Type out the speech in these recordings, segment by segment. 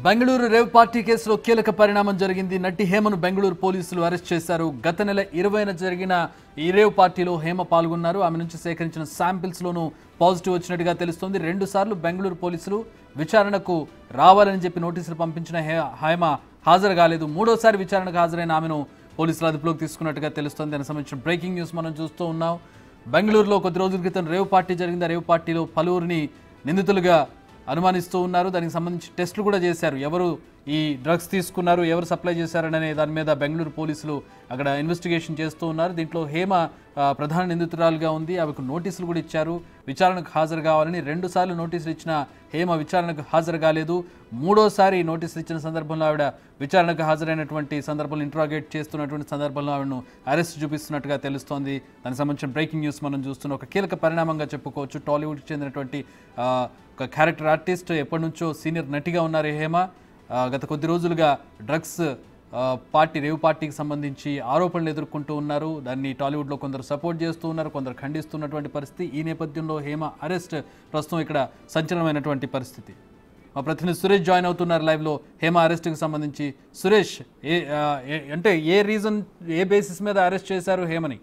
Bengaluru rave party కేసులో కీలక పరిణామం జరిగింది నటి హేమను బెంగళూరు పోలీసులు అరెస్ట్ చేశారు గత నెల ఇరవైన జరిగిన ఈ రేవ్ పార్టీలో హేమ పాల్గొన్నారు ఆమె నుంచి సేకరించిన శాంపిల్స్ లోనూ పాజిటివ్ వచ్చినట్టుగా తెలుస్తోంది రెండు సార్లు బెంగళూరు పోలీసులు విచారణకు రావాలని చెప్పి నోటీసులు పంపించిన హే- హేమ హాజరు కాలేదు మూడోసారి విచారణకు హాజరైన ఆమెను పోలీసులు అదుపులోకి తీసుకున్నట్టుగా తెలుస్తోంది దానికి సంబంధించిన బ్రేకింగ్ న్యూస్ మనం చూస్తూ ఉన్నాం బెంగళూరులో కొద్ది రోజుల క్రితం రేవ్ పార్టీ జరిగింది ఆ రేవ్ పార్టీలో పలువురిని నిందితులుగా అనుమానిస్తూ ఉన్నారు దానికి సంబంధించి టెస్టులు కూడా చేశారు ఎవరు ఈ డ్రగ్స్ తీసుకున్నారు ఎవరు సప్లై చేశారనే దాని మీద బెంగళూరు పోలీసులు అక్కడ ఇన్వెస్టిగేషన్ చేస్తూ ఉన్నారు దీంట్లో హేమ ఆ, ప్రధాన నిందితురాలుగా ఉంది ఆమెకు నోటీసులు కూడా ఇచ్చారు విచారణకు హాజరు కావాలని రెండు సార్లు నోటీసులు ఇచ్చిన హేమ విచారణకు హాజరు కాలేదు మూడోసారి నోటీసులు ఇచ్చిన సందర్భంలో ఆవిడ విచారణకు హాజరైనటువంటి సందర్భంలో ఇంట్రాగేట్ చేస్తున్నటువంటి సందర్భంలో ఆవిడను అరెస్ట్ చూపిస్తున్నట్టుగా తెలుస్తోంది దానికి సంబంధించిన బ్రేకింగ్ న్యూస్ మనం చూస్తున్న ఒక కీలక పరిణామంగా చెప్పుకోవచ్చు టాలీవుడ్కి చెందినటువంటి ఆ, ఒక క్యారెక్టర్ ఆర్టిస్ట్ ఎప్పటి నుంచో సీనియర్ నటిగా ఉన్నారు ఈ హేమ ఆ, గత కొద్ది రోజులుగా డ్రగ్స్ ఆ, పార్టీ రేవ్ పార్టీకి సంబంధించి ఆరోపణలు ఎదుర్కొంటూ ఉన్నారు దాన్ని టాలీవుడ్లో కొందరు సపోర్ట్ చేస్తూ ఉన్నారు కొందరు ఖండిస్తున్నటువంటి పరిస్థితి ఈ నేపథ్యంలో హేమ అరెస్ట్ ప్రస్తుతం ఇక్కడ సంచలనమైనటువంటి పరిస్థితి మా ప్రతినిధి సురేష్ జాయిన్ అవుతున్నారు లైవ్లో హేమ అరెస్ట్కి సంబంధించి సురేష్ ఏ ఆ, ఏ- అంటే ఏ రీజన్ ఏ బేసిస్ మీద అరెస్ట్ చేశారు హేమని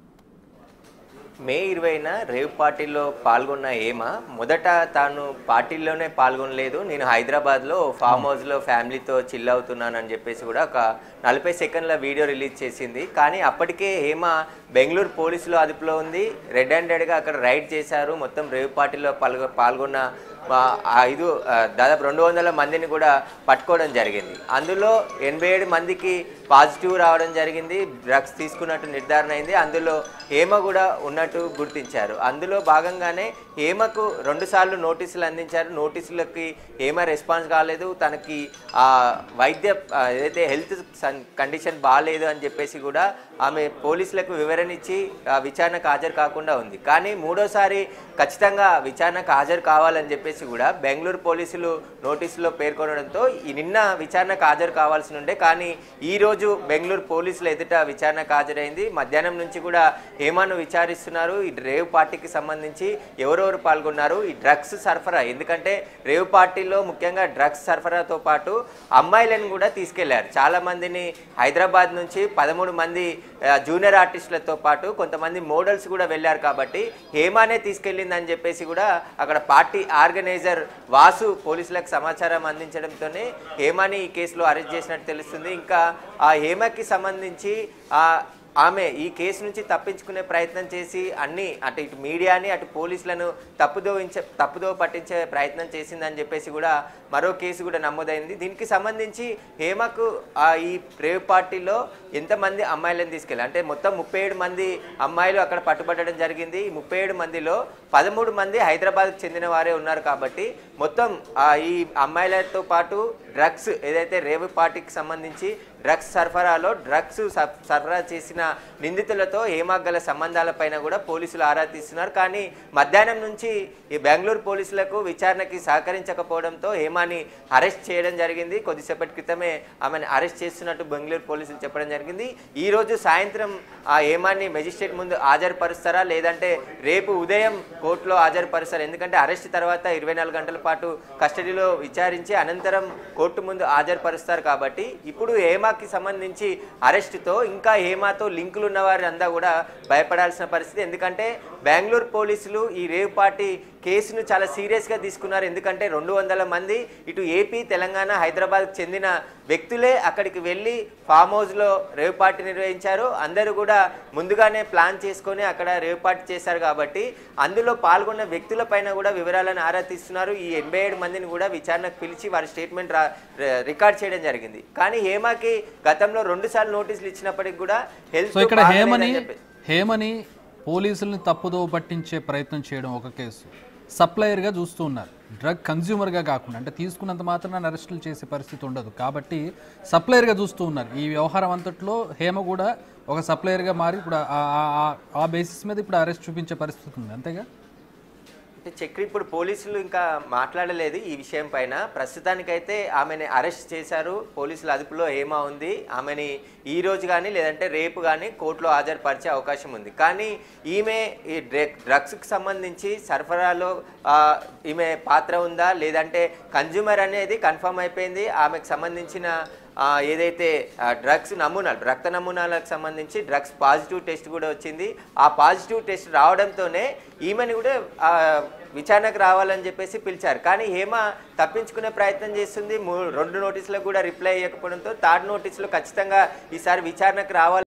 మే ఇరవైన రేవ్ పార్టీలో పాల్గొన్న ఏమ మొదట తాను పార్టీలోనే పాల్గొనలేదు నేను హైదరాబాద్లో ఫామ్ హౌస్లో ఫ్యామిలీతో చిల్ అవుతున్నానని చెప్పేసి కూడా ఒక నలభై సెకండ్ల వీడియో రిలీజ్ చేసింది కానీ అప్పటికే హేమ బెంగళూరు పోలీసులు అదుపులో ఉంది రెడ్ హ్యాండెడ్గా అక్కడ రైడ్ చేశారు మొత్తం రేవ్ పార్టీలో పాల్గొ పాల్గొన్న ఆ, ఐదు ఆ, దాదాపు రెండు వందల మందిని కూడా పట్టుకోవడం జరిగింది అందులో ఎనభై ఏడు మందికి పాజిటివ్ రావడం జరిగింది డ్రగ్స్ తీసుకున్నట్టు నిర్ధారణ అయింది అందులో హేమ కూడా ఉన్నట్టు గుర్తించారు అందులో భాగంగానే హేమకు రెండుసార్లు నోటీసులు అందించారు నోటీసులకి హేమ రెస్పాన్స్ కాలేదు తనకి ఆ వైద్య ఆ, ఏదైతే హెల్త్ కండిషన్ బాగాలేదు అని చెప్పేసి కూడా ఆమె పోలీసులకు వివరణ ఇచ్చి ఆ, విచారణకు హాజరు కాకుండా ఉంది కానీ మూడోసారి ఖచ్చితంగా విచారణకు హాజరు కావాలని చెప్పేసి కూడా బెంగళూరు పోలీసులు నోటీసులో పేర్కొనడంతో ఈ నిన్న విచారణకు హాజరు కావాల్సి ఉండే కానీ ఈ రోజు బెంగళూరు పోలీసులు ఎదుట విచారణకు హాజరైంది మధ్యాహ్నం నుంచి కూడా హేమాను విచారిస్తున్నారు ఈ రేవ్ పార్టీకి సంబంధించి ఎవరెవరు పాల్గొన్నారు ఈ డ్రగ్స్ సరఫరా ఎందుకంటే రేవ్ పార్టీలో ముఖ్యంగా డ్రగ్స్ సరఫరాతో పాటు అమ్మాయిలను కూడా తీసుకెళ్లారు చాలా మందిని హైదరాబాద్ నుంచి పదమూడు మంది ఆ, జూనియర్ ఆర్టిస్టులతో పాటు కొంతమంది మోడల్స్ కూడా వెళ్ళారు కాబట్టి హేమానే తీసుకెళ్ళిందని చెప్పేసి కూడా అక్కడ పార్టీ ఆర్గనైజర్ వాసు పోలీసులకు సమాచారం అందించడంతోనే హేమాని ఈ కేసులో అరెస్ట్ చేసినట్టు తెలుస్తుంది ఇంకా ఆ హేమకి సంబంధించి ఆ ఆమె ఈ కేసు నుంచి తప్పించుకునే ప్రయత్నం చేసి అన్ని అటు ఇటు మీడియాని అటు పోలీసులను తప్పుదోవించే తప్పుదో పట్టించే ప్రయత్నం చేసిందని చెప్పేసి కూడా మరో కేసు కూడా నమోదైంది దీనికి సంబంధించి హేమకు ఆ ఈ రేవ్ పార్టీలో ఎంతమంది అమ్మాయిలను తీసుకెళ్ళి అంటే మొత్తం ముప్పై ఏడు మంది అమ్మాయిలు అక్కడ పట్టుబట్టడం జరిగింది ఈ ముప్పై ఏడు మందిలో పదమూడు మంది హైదరాబాద్కు చెందిన వారే ఉన్నారు కాబట్టి మొత్తం ఆ ఈ అమ్మాయిలతో పాటు డ్రగ్స్ ఏదైతే రేవ్ పార్టీకి సంబంధించి డ్రగ్స్ సరఫరాలో డ్రగ్స్ స- సరఫరా చేసిన నిందితులతో హేమాగల సంబంధాలపైన కూడా పోలీసులు ఆరా తీస్తున్నారు కానీ మధ్యాహ్నం నుంచి ఈ బెంగళూరు పోలీసులకు విచారణకి సహకరించకపోవడంతో హేమాని అరెస్ట్ చేయడం జరిగింది కొద్దిసేపటి క్రితమే ఆమెను అరెస్ట్ చేస్తున్నట్టు బెంగళూరు పోలీసులు చెప్పడం జరిగింది ఈ రోజు సాయంత్రం ఆ హేమాన్ని మెజిస్ట్రేట్ ముందు హాజరుపరుస్తారా లేదంటే రేపు ఉదయం కోర్టులో హాజరుపరుస్తారు ఎందుకంటే అరెస్ట్ తర్వాత ఇరవై నాలుగు గంటల పాటు కస్టడీలో విచారించి అనంతరం కోర్టు ముందు హాజరుపరుస్తారు కాబట్టి ఇప్పుడు హేమాకి సంబంధించి అరెస్టుతో ఇంకా హేమాతో లింకులు ఉన్న వారంతా కూడా భయపడాల్సిన పరిస్థితి ఎందుకంటే బెంగళూరు పోలీసులు ఈ రేవ్ పార్టీ కేసును చాలా సీరియస్గా తీసుకున్నారు ఎందుకంటే రెండు వందల మంది ఇటు ఏపీ తెలంగాణ హైదరాబాద్కు చెందిన వ్యక్తులే అక్కడికి వెళ్ళి ఫామ్ హౌస్లో రేవ్ పార్టీ నిర్వహించారు అందరూ కూడా ముందుగానే ప్లాన్ చేసుకొని అక్కడ రేవ్ పార్టీ చేశారు కాబట్టి అందులో పాల్గొన్న వ్యక్తుల పైన కూడా వివరాలను ఆరా తీస్తున్నారు ఈ ఎనభై ఏడు మందిని కూడా విచారణకు పిలిచి వారి స్టేట్మెంట్ రా ర- రికార్డ్ చేయడం జరిగింది కానీ హేమాకి గతంలో రెండు సార్లు నోటీసులు ఇచ్చినప్పటికి కూడా హెల్త్ సో ఇక్కడ హేమని హేమని పోలీసుల్ని తప్పుదో పట్టించే ప్రయత్నం చేయడం ఒక కేసు సప్లయర్గా చూస్తూ ఉన్నారు డ్రగ్ కన్జ్యూమర్గా కాకుండా అంటే తీసుకున్నంత మాత్రాన అరెస్టులు చేసే పరిస్థితి ఉండదు కాబట్టి సప్లయర్గా చూస్తూ ఉన్నారు ఈ వ్యవహారం అంతట్లో హేమ కూడా ఒక సప్లయర్గా మారి ఇప్పుడు ఆ- ఆ- ఆ- ఆ బేసిస్ మీద ఇప్పుడు అరెస్ట్ చూపించే పరిస్థితి ఉంది అంతేగా అంటే చక్రి ఇప్పుడు పోలీసులు ఇంకా మాట్లాడలేదు ఈ విషయం పైన ప్రస్తుతానికైతే ఆమెని అరెస్ట్ చేశారు పోలీసుల అదుపులో హేమ ఉంది ఆమెని ఈ రోజు కానీ లేదంటే రేపు కానీ కోర్టులో హాజరుపరిచే అవకాశం ఉంది కానీ ఈమె ఈ డ్రగ్స్కి సంబంధించి సరఫరాలో ఆ, ఈమె పాత్ర ఉందా లేదంటే కన్జ్యూమర్ అనేది కన్ఫర్మ్ అయిపోయింది ఆమెకు సంబంధించిన ఆ, ఏదైతే డ్రగ్స్ నమూనాలు రక్త నమూనాలకు సంబంధించి డ్రగ్స్ పాజిటివ్ టెస్ట్ కూడా వచ్చింది ఆ పాజిటివ్ టెస్ట్ రావడంతోనే ఈమెని కూడా ఆ, విచారణకు రావాలని చెప్పేసి పిలిచారు కానీ హేమ తప్పించుకునే ప్రయత్నం చేస్తుంది మూ- రెండు నోటీసులకు కూడా రిప్లై ఇవ్వకపోవడంతో థర్డ్ నోటీసులో ఖచ్చితంగా ఈసారి విచారణకు రావాలి